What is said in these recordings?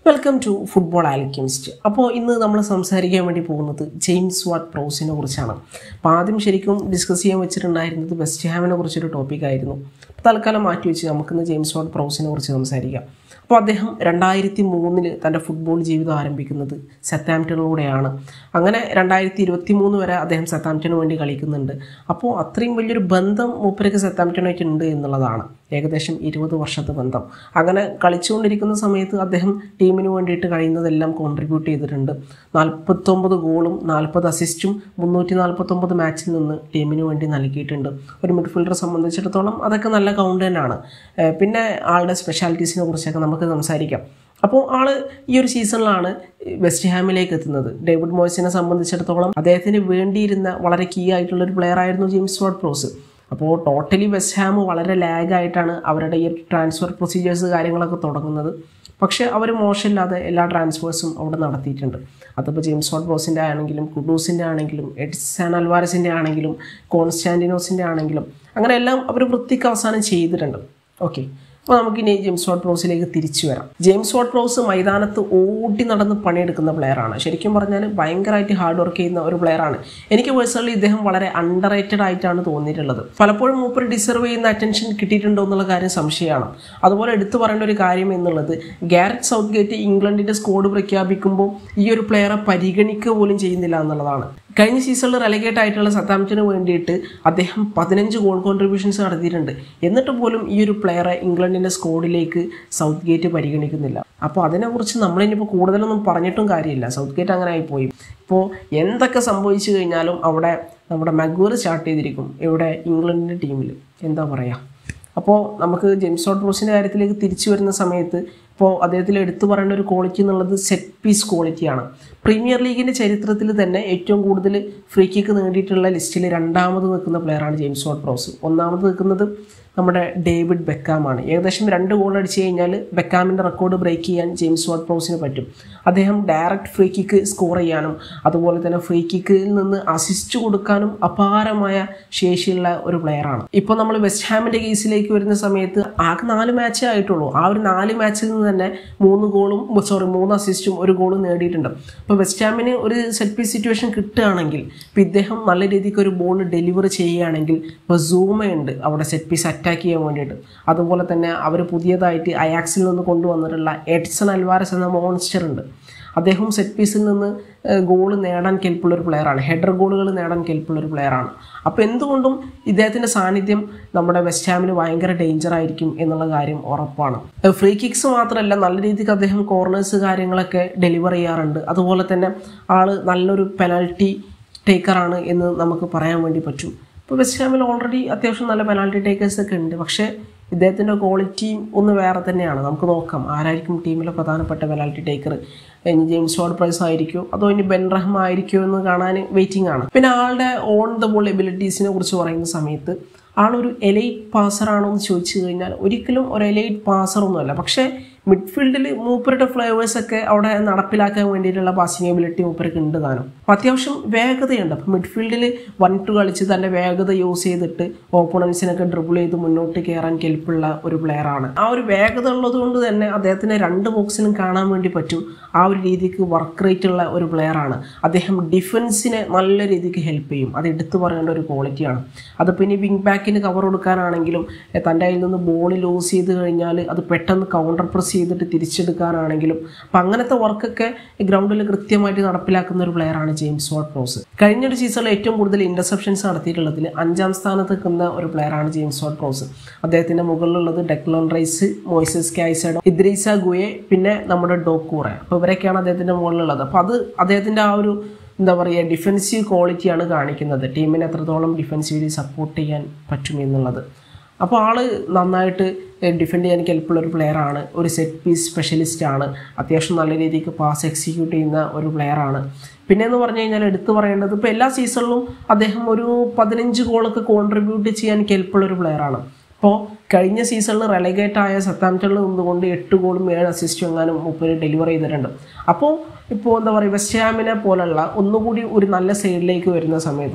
welcome to football alchemist അപ്പോൾ ഇന്ന് നമ്മൾ സംസാരിക്കാൻ വേണ്ടി പോകുന്നത് ജെയിംസ് വാട്ട് പ്രൗസിനെ കുറിച്ചാണ് അപ്പോൾ ആദ്യം ശരിക്കും ഡിസ്കസ് ചെയ്യാൻ വെച്ചിട്ടുണ്ടായിരുന്നത് വെസ്റ്റ് ഹാമിനെ കുറിച്ചൊരു ടോപ്പിക്കായിരുന്നു അപ്പോൾ തൽക്കാലം മാറ്റി വെച്ച് നമുക്കിന്ന് ജെയിംസ് വാട്ട് പ്രൗസിനെ കുറിച്ച് സംസാരിക്കാം അപ്പോൾ അദ്ദേഹം രണ്ടായിരത്തി മൂന്നിൽ തൻ്റെ ഫുട്ബോൾ ജീവിതം ആരംഭിക്കുന്നത് സത്താംപ്റ്റണിലൂടെയാണ് അങ്ങനെ രണ്ടായിരത്തി ഇരുപത്തി മൂന്ന് വരെ അദ്ദേഹം സത്താംപ്റ്റന് വേണ്ടി കളിക്കുന്നുണ്ട് അപ്പോൾ അത്രയും വലിയൊരു ബന്ധം മൂപ്പരക്ക് സത്താംപ്റ്റണായിട്ട് ഉണ്ട് എന്നുള്ളതാണ് ഏകദേശം ഇരുപത് വർഷത്തെ ബന്ധം അങ്ങനെ കളിച്ചുകൊണ്ടിരിക്കുന്ന സമയത്ത് അദ്ദേഹം ടീമിന് വേണ്ടിയിട്ട് കഴിയുന്നതെല്ലാം കോൺട്രിബ്യൂട്ട് ചെയ്തിട്ടുണ്ട് നാൽപ്പത്തൊമ്പത് ഗോളും നാൽപ്പത് അസിസ്റ്റും മുന്നൂറ്റി നാൽപ്പത്തൊമ്പത് മാച്ചിൽ നിന്ന് ടീമിന് വേണ്ടി നൽകിയിട്ടുണ്ട് ഒരു മിഡ്ഫീൽഡറെ സംബന്ധിച്ചിടത്തോളം അതൊക്കെ നല്ല കൗണ്ട് തന്നെയാണ് ഏഹ് പിന്നെ ആളുടെ സ്പെഷ്യാലിറ്റീസിനെ കുറിച്ചൊക്കെ നമുക്ക് സംസാരിക്കാം അപ്പോൾ ആള് ഈ ഒരു സീസണിലാണ് വെസ്റ്റ് ഹാമിലേക്ക് എത്തുന്നത് ഡേവിഡ് മോയ്സിനെ സംബന്ധിച്ചിടത്തോളം അദ്ദേഹത്തിന് വേണ്ടിയിരുന്ന വളരെ കീ ആയിട്ടുള്ള ഒരു പ്ലെയർ ആയിരുന്നു ജെയിംസ് വാട്ട് പ്രോസ് അപ്പോൾ ടോട്ടലി വെസ്റ്റ് ഹാം വളരെ ലാഗായിട്ടാണ് അവരുടെ ഈ ട്രാൻസ്ഫർ പ്രൊസീജിയേഴ്സ് കാര്യങ്ങളൊക്കെ തുടങ്ങുന്നത് പക്ഷേ അവർ മോശമില്ലാതെ എല്ലാ ട്രാൻസ്ഫേഴ്സും അവിടെ നടത്തിയിട്ടുണ്ട് അതിപ്പോൾ ജെയിംസ് വാട്ട് ബ്രോസിൻ്റെ ആണെങ്കിലും കുഡൂസിൻ്റെ ആണെങ്കിലും എഡ്സാൻ അൽവാരസിൻ്റെ ആണെങ്കിലും കോൺസ്റ്റാൻറ്റിനോസിൻ്റെ ആണെങ്കിലും അങ്ങനെ എല്ലാം അവർ വൃത്തിക്ക് അവസാനം ചെയ്തിട്ടുണ്ട് ഓക്കെ അപ്പോൾ നമുക്കിനി ജെയിംസ് വാട്ട് പ്രോസിലേക്ക് തിരിച്ചു വരാം ജെയിംസ് വാട്ട് പ്രോസ് മൈതാനത്ത് ഓടി നടന്ന് പണിയെടുക്കുന്ന പ്ലെയറാണ് ശരിക്കും പറഞ്ഞാൽ ഭയങ്കരമായിട്ട് ഹാർഡ് വർക്ക് ചെയ്യുന്ന ഒരു പ്ലെയറാണ് എനിക്ക് പേഴ്സണലി ഇദ്ദേഹം വളരെ അണ്ടർ റേറ്റഡ് ആയിട്ടാണ് തോന്നിയിട്ടുള്ളത് പലപ്പോഴും മൂപ്പർ ഡിസർവ് ചെയ്യുന്ന അറ്റൻഷൻ കിട്ടിയിട്ടുണ്ടോ എന്നുള്ള കാര്യം സംശയമാണ് അതുപോലെ എടുത്തു പറയേണ്ട ഒരു കാര്യം എന്നുള്ളത് ഗാരറ്റ് സൗത്ത് ഗേറ്റ് ഇംഗ്ലണ്ടിൻ്റെ സ്കോഡ് പ്രഖ്യാപിക്കുമ്പോൾ ഈ ഒരു പ്ലെയറെ പരിഗണിക്കുക പോലും ചെയ്യുന്നില്ല എന്നുള്ളതാണ് കഴിഞ്ഞ സീസണിൽ റെലഗേറ്റ് ആയിട്ടുള്ള സത്താംപ്റ്റന് വേണ്ടിയിട്ട് അദ്ദേഹം പതിനഞ്ച് ഗോൾ കോൺട്രിബ്യൂഷൻസ് നടത്തിയിട്ടുണ്ട് എന്നിട്ട് പോലും ഈ ഒരു പ്ലെയറെ ഇംഗ്ലണ്ടിൻ്റെ സ്കോഡിലേക്ക് സൗത്ത് ഗേറ്റ് പരിഗണിക്കുന്നില്ല അപ്പോൾ അതിനെക്കുറിച്ച് നമ്മളിനിപ്പോൾ കൂടുതലൊന്നും പറഞ്ഞിട്ടും കാര്യമില്ല സൗത്ത് ഗേറ്റ് അങ്ങനെ ആയിപ്പോയി ഇപ്പോൾ എന്തൊക്കെ സംഭവിച്ചു കഴിഞ്ഞാലും അവിടെ നമ്മുടെ മഗൂർ സ്റ്റാർട്ട് ചെയ്തിരിക്കും ഇവിടെ ഇംഗ്ലണ്ടിൻ്റെ ടീമിൽ എന്താ പറയുക അപ്പോൾ നമുക്ക് ജെയിംസ് ഡോട്ട് ബ്രൂസിൻ്റെ കാര്യത്തിലേക്ക് തിരിച്ചു വരുന്ന സമയത്ത് ഇപ്പോൾ അദ്ദേഹത്തിൽ എടുത്തു പറയേണ്ട ഒരു ക്വാളിറ്റി എന്നുള്ളത് സെറ്റ് പീസ് ക്വാളിറ്റിയാണ് പ്രീമിയർ ലീഗിൻ്റെ ചരിത്രത്തിൽ തന്നെ ഏറ്റവും കൂടുതൽ ഫ്രീ കിക്ക് നേടിയിട്ടുള്ള ലിസ്റ്റിൽ രണ്ടാമത് നിൽക്കുന്ന പ്ലെയറാണ് ജെയിംസ് ഡോട്ട് ബ്രോസ് ഒന്നാമത് നിൽക്കുന്നത് നമ്മുടെ ഡേവിഡ് ബെക്കാമാണ് ഏകദേശം രണ്ട് ഗോൾ അടിച്ചു കഴിഞ്ഞാൽ ബെക്കാമിൻ്റെ റെക്കോർഡ് ബ്രേക്ക് ചെയ്യാൻ ജെയിംസ് വാട്ട് പ്രോസിന് പറ്റും അദ്ദേഹം ഡയറക്റ്റ് ഫ്രീ കിക്ക് സ്കോർ ചെയ്യാനും അതുപോലെ തന്നെ ഫ്രീ കിക്കിൽ നിന്ന് അസിസ്റ്റ് കൊടുക്കാനും അപാരമായ ശേഷിയുള്ള ഒരു പ്ലെയറാണ് ഇപ്പോൾ നമ്മൾ വെസ്റ്റ് ഹാമിൻ്റെ കേസിലേക്ക് വരുന്ന സമയത്ത് ആകെ നാല് മാച്ചേ ആയിട്ടുള്ളൂ ആ ഒരു നാല് മാച്ചിൽ നിന്ന് തന്നെ മൂന്ന് ഗോളും സോറി മൂന്ന് അസിസ്റ്റും ഒരു ഗോളും നേടിയിട്ടുണ്ട് അപ്പോൾ വെസ്റ്റ് ഹാമിന് ഒരു സെറ്റ് പീസ് സിറ്റുവേഷൻ കിട്ടുകയാണെങ്കിൽ ഇപ്പോൾ ഇദ്ദേഹം നല്ല രീതിക്ക് ഒരു ബോൾ ഡെലിവർ ചെയ്യുകയാണെങ്കിൽ ഇപ്പോൾ സൂമയുണ്ട് അവിടെ സെറ്റ് പീസ് അറ്റാക്ക് ചെയ്യാൻ വേണ്ടിയിട്ട് അതുപോലെ തന്നെ അവർ പുതിയതായിട്ട് അയാക്സിൽ നിന്ന് കൊണ്ടുവന്നിട്ടുള്ള എഡ്സൺ അൽവാരസ് എന്ന മോൺസ്റ്റർ ഉണ്ട് അദ്ദേഹം സെറ്റ് പീസിൽ നിന്ന് ഗോൾ നേടാൻ കെൽപ്പുള്ള ഒരു പ്ലെയറാണ് ഹെഡർ ഗോളുകൾ നേടാൻ കെൽപ്പുള്ള ഒരു പ്ലെയറാണ് അപ്പോൾ എന്തുകൊണ്ടും ഇദ്ദേഹത്തിൻ്റെ സാന്നിധ്യം നമ്മുടെ വെസ്റ്റ് ഹാമിന് ഭയങ്കര ഡേഞ്ചർ ആയിരിക്കും എന്നുള്ള കാര്യം ഉറപ്പാണ് ഫ്രീ കിക്സ് മാത്രമല്ല നല്ല രീതിക്ക് അദ്ദേഹം കോർണേഴ്സ് കാര്യങ്ങളൊക്കെ ഡെലിവർ ചെയ്യാറുണ്ട് അതുപോലെ തന്നെ ആൾ നല്ലൊരു പെനാൽറ്റി ടേക്കറാണ് എന്ന് നമുക്ക് പറയാൻ വേണ്ടി പറ്റും ഇപ്പോൾ വെസ്റ്റ് ഹാമിൽ ഓൾറെഡി അത്യാവശ്യം നല്ല പെനാൽറ്റി ടേക്കേഴ്സ് ഒക്കെ ഉണ്ട് പക്ഷേ ഇദ്ദേഹത്തിൻ്റെ ക്വാളിറ്റിയും ഒന്ന് വേറെ തന്നെയാണ് നമുക്ക് നോക്കാം ആരായിരിക്കും ടീമിലെ പ്രധാനപ്പെട്ട പെനാൽറ്റി ടേക്കർ ഇനി ജെയിംസ് വാർഡ് പ്രൈസ് ആയിരിക്കുമോ അതോ ഇനി ബെൻ റഹ്മ ആയിരിക്കുമോ എന്ന് കാണാൻ വെയിറ്റിംഗ് ആണ് പിന്നെ ആളുടെ ഓൺ ദ ബോൾ എബിലിറ്റീസിനെ കുറിച്ച് പറയുന്ന സമയത്ത് ആളൊരു എലൈറ്റ് പാസറാണോ എന്ന് ചോദിച്ചു കഴിഞ്ഞാൽ ഒരിക്കലും ഒരു എലൈറ്റ് പാസറൊന്നുമല്ല പക്ഷേ മിഡ്ഫീൽഡിൽ മൂപ്പരുടെ ഫ്ലേവേഴ്സ് ഒക്കെ അവിടെ നടപ്പിലാക്കാൻ വേണ്ടിയിട്ടുള്ള പാസിംഗ് എബിലിറ്റി മൂപ്പർക്ക് ഉണ്ട് താനും അപ്പോൾ അത്യാവശ്യം വേഗതയുണ്ട് അപ്പോൾ മിഡ്ഫീൽഡിൽ വൺ ടു കളിച്ച് തൻ്റെ വേഗത യൂസ് ചെയ്തിട്ട് ഓപ്പോണൻസിനൊക്കെ ഡ്രിബിൾ ചെയ്ത് മുന്നോട്ട് കയറാൻ കെൽപ്പുള്ള ഒരു പ്ലെയറാണ് ആ ഒരു വേഗത ഉള്ളത് കൊണ്ട് തന്നെ അദ്ദേഹത്തിനെ രണ്ട് ബോക്സിലും കാണാൻ വേണ്ടി പറ്റും ആ ഒരു രീതിക്ക് വർക്ക് റേറ്റ് ഉള്ള ഒരു പ്ലെയറാണ് അദ്ദേഹം ഡിഫൻസിനെ നല്ല രീതിക്ക് ഹെൽപ്പ് ചെയ്യും അത് എടുത്തു പറയേണ്ട ഒരു ക്വാളിറ്റിയാണ് അതിപ്പോൾ ഇനി വിങ് ബാക്കിന് കവർ കൊടുക്കാനാണെങ്കിലും തൻ്റെ കയ്യിൽ നിന്ന് ബോൾ ലൂസ് ചെയ്ത് കഴിഞ്ഞാൽ അത് പെട്ടെന്ന് കൗണ്ടർ പ്രസ് ചെയ്തിട്ട് തിരിച്ചെടുക്കാനാണെങ്കിലും അപ്പം അങ്ങനത്തെ വർക്കൊക്കെ ഗ്രൗണ്ടിൽ കൃത്യമായിട്ട് നടപ്പിലാക്കുന്ന ഒരു പ്ലെയറാണ് ജെയിംസ് വാട്ട് പ്രോസ് കഴിഞ്ഞൊരു സീസണിൽ ഏറ്റവും കൂടുതൽ ഇൻ്റർസെപ്ഷൻസ് നടത്തിയിട്ടുള്ളതിൽ അഞ്ചാം സ്ഥാനത്ത് നിൽക്കുന്ന ഒരു പ്ലെയറാണ് ജെയിംസ് വാട്ട് പ്രോസ് അദ്ദേഹത്തിൻ്റെ മുകളിലുള്ളത് ഡെക്ലോൺ റൈസ് മോയ്സസ് കായ്സഡോ ഇദ്രീസ ഗുയെ പിന്നെ നമ്മുടെ ഡോക്കൂറെ അപ്പോൾ ഇവരൊക്കെയാണ് അദ്ദേഹത്തിൻ്റെ മുകളിലുള്ളത് അപ്പോൾ അത് അദ്ദേഹത്തിൻ്റെ ആ ഒരു എന്താ പറയുക ഡിഫെൻസീവ് ക്വാളിറ്റിയാണ് കാണിക്കുന്നത് ടീമിനെ എത്രത്തോളം ഡിഫെൻസീവ്ലി സപ്പോർട്ട് ചെയ്യാൻ പറ്റും എന്നുള്ളത് അപ്പോൾ ആൾ നന്നായിട്ട് ഡിഫെൻഡ് ചെയ്യാൻ കെൽപ്പുള്ള ഒരു പ്ലെയറാണ് ഒരു സെറ്റ് പീസ് സ്പെഷ്യലിസ്റ്റ് ആണ് അത്യാവശ്യം നല്ല രീതിക്ക് പാസ് എക്സിക്യൂട്ട് ചെയ്യുന്ന ഒരു പ്ലെയറാണ് പിന്നെ എന്ന് പറഞ്ഞു കഴിഞ്ഞാൽ എടുത്തു പറയേണ്ടത് ഇപ്പോൾ എല്ലാ സീസണിലും അദ്ദേഹം ഒരു പതിനഞ്ച് ഗോളൊക്കെ കോൺട്രിബ്യൂട്ട് ചെയ്യാൻ കെൽപ്പുള്ള ഒരു പ്ലെയറാണ് ഇപ്പോൾ കഴിഞ്ഞ സീസണിൽ റെലഗേറ്റ് ആയ സത്താംപ്റ്റണിൽ നിന്നുകൊണ്ട് എട്ട് ഗോളും ഏഴ് അസിസ്റ്റും എങ്ങാനും മുപ്പത് ഡെലിവർ ചെയ്തിട്ടുണ്ട് അപ്പോൾ ഇപ്പോൾ എന്താ പറയുക വെസ്റ്റ് ഹാമിനെ പോലുള്ള ഒന്നുകൂടി ഒരു നല്ല സൈഡിലേക്ക് വരുന്ന സമയത്ത്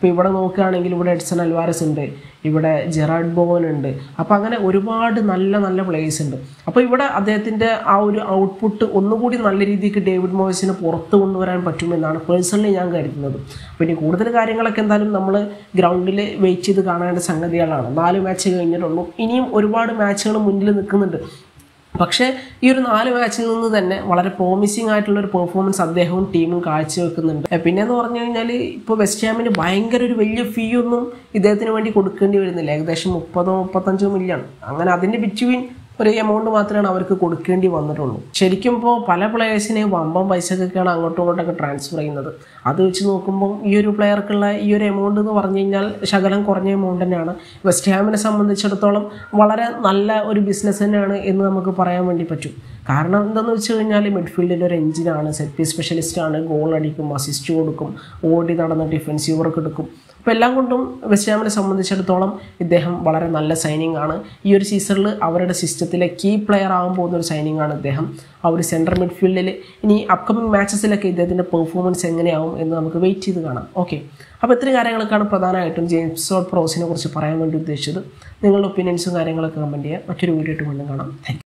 അപ്പോൾ ഇവിടെ നോക്കുകയാണെങ്കിൽ ഇവിടെ എഡ്സൺ അൽവാരസ് ഉണ്ട് ഇവിടെ ജെറാഡ് ബോവൻ ഉണ്ട് അപ്പോൾ അങ്ങനെ ഒരുപാട് നല്ല നല്ല പ്ലേയേഴ്സ് ഉണ്ട് അപ്പോൾ ഇവിടെ അദ്ദേഹത്തിൻ്റെ ആ ഒരു ഔട്ട്പുട്ട് ഒന്നുകൂടി നല്ല രീതിക്ക് ഡേവിഡ് മോയ്സിന് പുറത്ത് കൊണ്ടുവരാൻ പറ്റുമെന്നാണ് പേഴ്സണലി ഞാൻ കരുതുന്നത് അപ്പോൾ ഇനി കൂടുതൽ കാര്യങ്ങളൊക്കെ എന്തായാലും നമ്മൾ ഗ്രൗണ്ടിൽ വെയിറ്റ് ചെയ്ത് കാണേണ്ട സംഗതികളാണ് നാല് മാച്ച് കഴിഞ്ഞിട്ടുള്ളൂ ഇനിയും ഒരുപാട് മാച്ചുകൾ മുന്നിൽ നിൽക്കുന്നുണ്ട് പക്ഷേ ഈ ഒരു നാല് മാച്ചിൽ നിന്ന് തന്നെ വളരെ പ്രോമിസിംഗ് ആയിട്ടുള്ള ഒരു പെർഫോമൻസ് അദ്ദേഹവും ടീമും കാഴ്ചവെക്കുന്നുണ്ട് ഏ, പിന്നെന്ന് പറഞ്ഞു കഴിഞ്ഞാൽ ഇപ്പോൾ വെസ്റ്റ് ഹാമിന് ഭയങ്കര ഒരു വലിയ ഫീ ഒന്നും ഇദ്ദേഹത്തിന് വേണ്ടി കൊടുക്കേണ്ടി വരുന്നില്ല ഏകദേശം മുപ്പതോ മുപ്പത്തഞ്ചോ മില്യൺ അങ്ങനെ അതിൻ്റെ ബിറ്റ്വീൻ ഒരു എമൗണ്ട് മാത്രമാണ് അവർക്ക് കൊടുക്കേണ്ടി വന്നിട്ടുള്ളൂ ശരിക്കും ഇപ്പോൾ പല പ്ലെയേഴ്സിനെയും വമ്പം പൈസക്കൊക്കെയാണ് അങ്ങോട്ടും ഇങ്ങോട്ടൊക്കെ ട്രാൻസ്ഫർ ചെയ്യുന്നത് അത് വെച്ച് നോക്കുമ്പോൾ ഈ ഒരു പ്ലെയർക്കുള്ള ഈ ഒരു എമൗണ്ട് എന്ന് പറഞ്ഞു കഴിഞ്ഞാൽ ശകലം കുറഞ്ഞ എമൗണ്ട് തന്നെയാണ് വെസ്റ്റ് ഹാമിനെ സംബന്ധിച്ചിടത്തോളം വളരെ നല്ല ഒരു ബിസിനസ് തന്നെയാണ് എന്ന് നമുക്ക് പറയാൻ വേണ്ടി പറ്റും കാരണം എന്താണെന്ന് വെച്ച് കഴിഞ്ഞാൽ മിഡ്ഫീൽഡിൽ ഒരു എഞ്ചിനാണ് സെറ്റ് പീസ് സ്പെഷ്യലിസ്റ്റ് ആണ് ഗോൾ അടിക്കും അസിസ്റ്റ് കൊടുക്കും ഓടി നടന്ന് ഡിഫൻസീവ് വർക്ക് എടുക്കും അപ്പോൾ എല്ലാം കൊണ്ടും വെസ്റ്റ് ഹാമിനെ സംബന്ധിച്ചിടത്തോളം ഇദ്ദേഹം വളരെ നല്ല സൈനിങ് ആണ് ഈ ഒരു സീസണിൽ അവരുടെ സിസ്റ്റത്തിലെ കീ പ്ലെയർ ആകാൻ പോകുന്ന ഒരു സൈനിങ് ആണ് ഇദ്ദേഹം ആ ഒരു സെൻട്രൽ മിഡ്ഫീൽഡിൽ ഇനി അപ്കമിങ് മാച്ചസിലൊക്കെ ഇദ്ദേഹത്തിൻ്റെ പെർഫോമൻസ് എങ്ങനെയാവും എന്ന് നമുക്ക് വെയിറ്റ് ചെയ്ത് കാണാം ഓക്കെ അപ്പോൾ ഇത്രയും കാര്യങ്ങളൊക്കെയാണ് പ്രധാനമായിട്ടും ജെയിംസ് ഓട്ട് പ്രോസിനെ കുറിച്ച് പറയാൻ വേണ്ടി ഉദ്ദേശിച്ചത് നിങ്ങളുടെ ഒപ്പീനിയൻസും കാര്യങ്ങളൊക്കെ കമൻറ്റ് ചെയ്യുക മറ്റൊരു വീഡിയോ ഇട്ട് വീണ്ടും കാണാം താങ്ക്